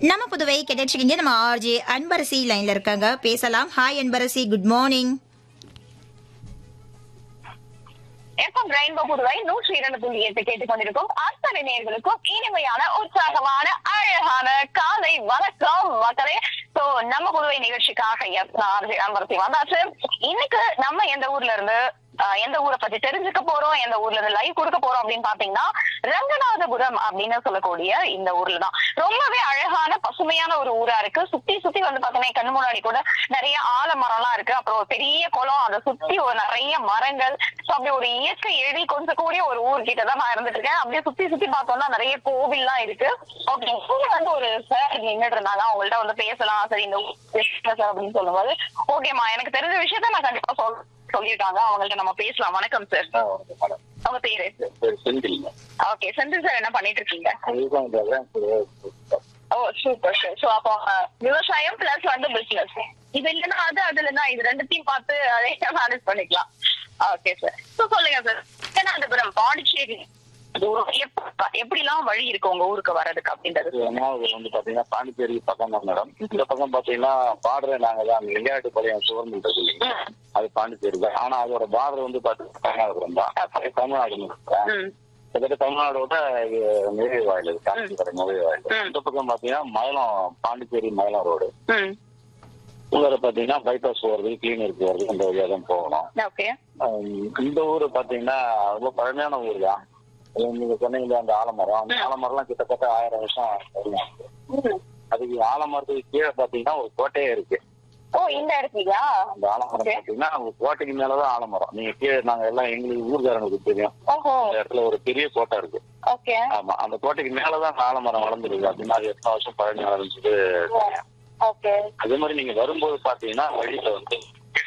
நம்ம புதுவை கிடைச்சிக்கிங்க நம்ம ஆர்ஜே அன்பரசி லைன்ல இருக்காங்க பேசலாம் hi Anbarasi good morning FM rainbow Puduvai நூற்றி இரண்டு புள்ளி எட்டு கேட்டுக்கொண்டிருக்கும் அத்தனை நேர்களுக்கும் இனிமையான உற்சாகமான அழகான காலை வணக்கம் மக்களே சோ நம்ம புதுவை நிகழ்ச்சிக்காக எஸ் அமர்த்தி வந்தாச்சு இன்னைக்கு நம்ம எந்த ஊர்ல இருந்து ஆஹ், எந்த ஊரை பத்தி தெரிஞ்சுக்க போறோம் எந்த ஊர்ல இருந்து லைவ் கொடுக்க போறோம் அப்படின்னு பாத்தீங்கன்னா ரங்கநாதபுரம் அப்படின்னு சொல்லக்கூடிய இந்த ஊர்ல தான் ரொம்பவே அழகான பசுமையான ஒரு ஊரா இருக்கு சுத்தி சுத்தி வந்து பாத்தீங்கன்னா கண்ணு முன்னாடி கூட நிறைய ஆலமரம் எல்லாம் இருக்கு அப்புறம் ஒரு பெரிய குளம் அதை சுத்தி ஒரு நிறைய மரங்கள் So, அப்படி ஒரு இயற்கை எழில் கொஞ்சம் கூடிய ஒரு ஊர் கிட்ட தான் நான் இருந்துட்டு இருக்கேன் அப்படியே சுத்தி சுத்தி பார்த்தோம்னா நிறைய கோவில்லாம் இருக்கு ஓகே இங்க வந்து ஒரு சார் நின்றுட்டு இருந்தாங்க அவங்கள்ட்ட வந்து பேசலாம் சரி இந்த சார் அப்படின்னு சொல்லும்போது ஓகேம்மா எனக்கு தெரிஞ்ச விஷயத்த நான் கண்டிப்பா சொல் சொல்லியிருக்காங்க அவங்கள்ட்ட நம்ம பேசலாம் வணக்கம் சார் ஆ, வணக்கம் மேடம். அவங்க பேரு பேர் செந்தில்ங்க. ஓகே செந்தில் சார் என்ன பண்ணிட்டு இருக்கீங்க அதுதான் இந்த அதான் ஒரு- ஓ சூப்பர் சார் சோ அப்போ அஹ், விவசாயம் பிளஸ் வந்து பிசினஸ் இது இல்லைன்னா அது அது இல்லைன்னா இது ரெண்டுத்தையும் பார்த்து அதே மேனேஜ் பண்ணிக்கலாம் ஓகே சார் சோ சொல்லுங்க சார் திருவனந்தபுரம் பாண்டிச்சேரி தூரம் எப்ப- எப்படிலாம் வழி இருக்கு உங்க ஊருக்கு வர்றதுக்கு அப்படின்றது இது ஒண்ணாவது வந்து பாத்தீங்கன்னா பாண்டிச்சேரி பக்கம் தான் மேடம் இந்த பக்கம் பாத்தீங்கன்னா பார்டர் நாங்க தான் வெள்ளையாட்டு பாளையம் சுவர்ந்து இருக்கு இல்லைங்க ம். அது பாண்டிச்சேரி தான் ஆனா அதோட பார்டர் வந்து பாத்தீங்கன்னா தமிழ்நாடு தான் அது தமிழ்நாடு முழுக்க. ம் கிட்டத்தட்ட தமிழ்நாடோட இது நுழைவு வாயில் இது காஞ்சிபுரம் நுழைவு வாயில் ம். இந்த பக்கம் பாத்தீங்கன்னா மயிலம் பாண்டிச்சேரி மயிலம் ரோடு ம் உள்ள பாத்தீங்கன்னா பைபாஸ் போறது கிளீனருக்கு போறது இந்த வழியா தான் போகணும் ஓகே ஆஹ் இந்த ஊரு பாத்தீங்கன்னா ரொம்ப பழமையான ஊர் தான் அது நீங்க சொன்னீங்க அந்த ஆலமரம் அந்த ஆலமரம்லாம் கிட்டத்தட்ட ஆயிரம் வருஷம் பழமையானது. அதுக்கு ஆலமரத்துக்கு கீழே பாத்தீங்கன்னா ஒரு கோட்டையே இருக்கு ஓ இந்த இடத்துலயா அந்த ஆலமரம் Okay. பாத்தீங்கன்னா ஒரு கோட்டைக்கு மேலதான் ஆலமரம் நீங்க கீழே நாங்க எல்லாம் எங்களுக்கு ஊர்காரங்களுக்கு தெரியும் ஓஹோ அந்த இடத்துல ஒரு பெரிய கோட்டை இருக்கு ஓகே ஆமா அந்த கோட்டைக்கு மேலதான் அந்த ஆலமரம் வளர்ந்துருக்கு அப்படின்னா அது எத்தனை வருஷம் பழமை ஆரம்பிச்சது ஓகே அதே மாதிரி நீங்க வரும்போது பாத்தீங்கன்னா வழியில வந்து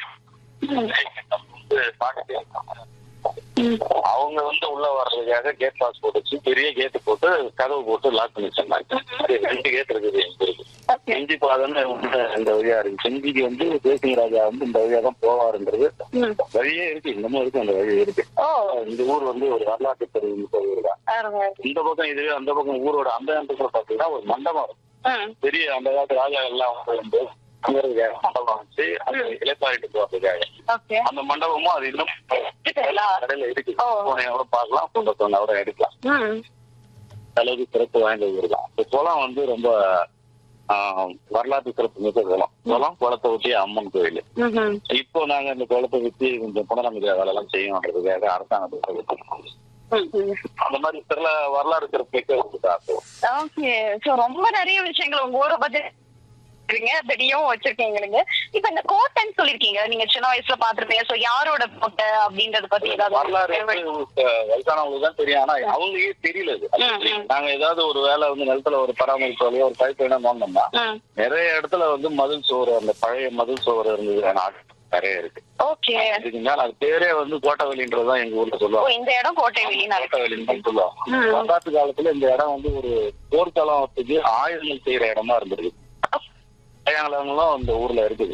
வந்து பாட்டு கேட்பாங்க. அவங்க வந்து உள்ள வர்றதுக்காக கேட் பாஸ் போட்டு வச்சு பெரிய கேட் போட்டு கதவு போட்டு லாக் பண்ணி வச்சிருந்தாங்க அது ரெண்டு கேட் இருக்குது எங்க இருக்கு ஓகே செஞ்சி பாதம்னு ஒண்ணு இந்த வழியா இருக்கு செஞ்சிக்கு வந்து தேசிய ராஜா வந்து இந்த வழியா தான் போவாருன்றது ம் வழியே இருக்கு இன்னமும் இருக்கு அந்த வழி இருக்கு ஓ இந்த ஊர் வந்து ஒரு வரலாற்று தெரிவித்த ஊர் தான் அருமை. இந்த பக்கம் இதுவே அந்த பக்கம் ஊரோட அந்த இடத்துல பாத்தீங்கன்னா ஒரு மண்டபம் இருக்கும் ம் பெரிய அந்த காலத்து ராஜா எல்லாம் வந்து தங்குறதுக்காக மண்டபம் வச்சு அது இலைப்பாரிட்டு போறதுக்காக ஓகே அந்த மண்டபமும் அது இன்னும் கடையில இருக்கு ஓ. போன கூட பார்க்கலாம் போட்டோ சொன்ன கூட எடுக்கலாம் ம் அளவுக்கு சிறப்பு வாய்ந்த ஊர் தான் இந்த குளம் வந்து ரொம்ப ஆஹ், வரலாற்று சிறப்பு மிக்க குளம் குளம் குளத்தை ஒட்டி அம்மன் கோயில் ம்ஹும். இப்போ நாங்க இந்த குளத்தை வச்சு கொஞ்சம் புனரமைக்கிற வேலை எல்லாம் செய்யணுன்றதுக்காக அரசாங்கத்துக்கு ம்ஹும். அந்த மாதிரி சில வரலாறு சிறப்பு மிக்க ஊர் தான் அது. ஓகே சோ ரொம்ப நிறைய விஷயங்கள் உங்க ஊரை பத்தி இருக்கீங்க தெரியும் வச்சிருக்கீங்க இப்ப இந்த கோட்டைன்னு சொல்லிருக்கீங்க நீங்க சின்ன வயசுல பாத்துருப்பீங்க சோ யாரோட கோட்டை அப்படின்றத பத்தி வரலாறு ஏதாவது வந்து, அஹ், வயசானவங்களுக்கு தான் தெரியும் ஆனா அவங்களுக்கே தெரியல இது. அது ம், ம். நாங்க ஏதாவது ஒரு வேலை வந்து நிலத்துல ஒரு பராமரிப்பு வேலையோ ஒரு பைப் வேணும் நோண்டோம்னா ம். நிறைய இடத்துல வந்து மதில் சோறு அந்த பழைய மதில் சோறு இருந்தது நாட்டு நிறைய இருக்கு ஓகே இதுக்கு மேல அது பேரே வந்து கோட்டவெளின்றதுதான் எங்க ஊர்ல ஓ சொல்லுவாங்க இந்த இடம் கோட்டை வெளிநாடு கோட்டவெளின்னு தான் சொல்லுவாங்க ம். வரலாற்று காலத்துல இந்த இடம் வந்து ஒரு போர்க்களத்துக்கு ஆயுதங்கள் செய்யற இடமா இருந்திருக்கு அடையாளங்களும் இந்த ஊர்ல இருக்குது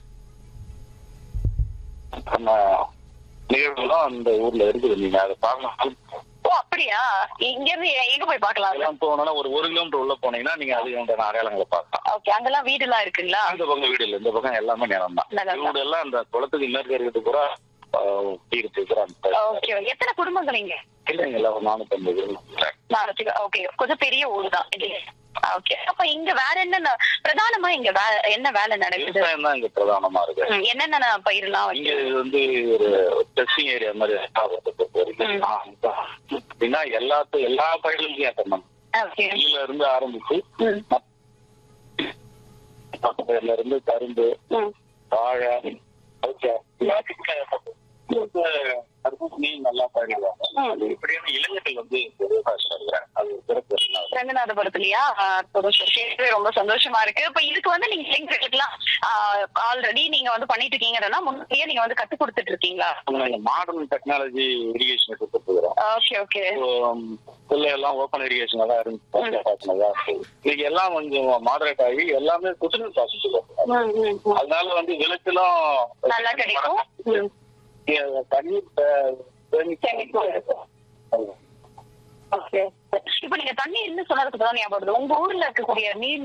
நம்ம நிகழ்வுகளும் அந்த ஊர்ல இருக்குது நீங்க அதை பார்க்கலாம் ஓ அப்படியா இங்க இருந்து எங்க போய் பாக்கலாம் எல்லாம் போனோம்னா ஒரு ஒரு கிலோமீட்டர் உள்ள போனீங்கன்னா நீங்க அதுக்கு உண்டான அடையாளங்களை பார்க்கலாம் ஓகே அங்கெல்லாம் வீடு எல்லாம் இருக்குங்களா அந்த பக்கம் வீடு இல்லை இந்த பக்கம் எல்லாமே நிலம் தான் நிலம் தான். வீடு எல்லாம் அந்த குளத்துக்கு மேற்கு இருக்கிறது கூட தீர்த்து இருக்கிறாங்க ஓகே எத்தனை குடும்பங்கள் இங்க இல்லைங்க எல்லாம் ஒரு நானூத்தி ஐம்பது ஓகே கொஞ்சம் பெரிய ஊர் தான் ஓகே அப்ப இங்க வேற என்னென்ன பிரதானமா இங்க வே- என்ன வேலை நடக்குது விவசாயம் தான் இங்க பிரதானமா இருக்கு ம், என்னென்ன பயிரெல்லாம் இங்க வச்சு இது வந்து ஒரு டெஸ்டிங் ஏரியா மாதிரி ஆபத்தை பொறுத்த வரைக்கும் அப்படின்னா எல்லாத்து எல்லா பயிர்களுக்கும் ஏற்றணும் ஓகே நெல்லுல இருந்து ஆரம்பிச்சு ம், மத்த பயிர்ல இருந்து கரும்பு ம். வாழை அவுச்சை, எல்லாத்துக்கும் ஏற்றப்படும். இதுக்கு தர்பூசணி நல்லா பயிரிடுவாங்க ம். அது இப்படியான இளைஞர்கள் வந்து இந்த விவசாயம் இருக்கிறாங்க அது ஒரு சிறப்பு இருந்தாலும் ரங்கநாதபுரத்துலயா அற்புதம் சார். கேட்கவே ரொம்ப சந்தோஷமா இருக்கு இப்ப இதுக்கு வந்து நீங்க இளைஞர்களுக்குலாம் ஆல்ரெடி நீங்க வந்து பண்ணிட்டு இருக்கீங்கன்னா முன்னாடியே நீங்க வந்து கத்து கொடுத்துட்டு இருக்கீங்களா மாடர்ன் டெக்னாலஜி இரிகேஷன் கொடுத்துருக்குறோம் ஓகே ஓகே பிள்ளை எல்லாம் ஓப்பன் இரிகேஷன் தான் இருந்துச்சு இன்னைக்கு எல்லாம் கொஞ்சம் மாடரேட் ஆகி எல்லாமே குசுனு பாசிட்டிவ் அதனால வந்து விளைச்சலும் நல்லா கிடைக்கும் ம். தண்ணீர் சேமிக்க சேமிப்பு. ஓகே இப்ப நீங்க தண்ணி என்ன சொன்னதுக்கு தான் ஞாபகம் வருது உங்க ஊர்ல இருக்கக்கூடிய நீர்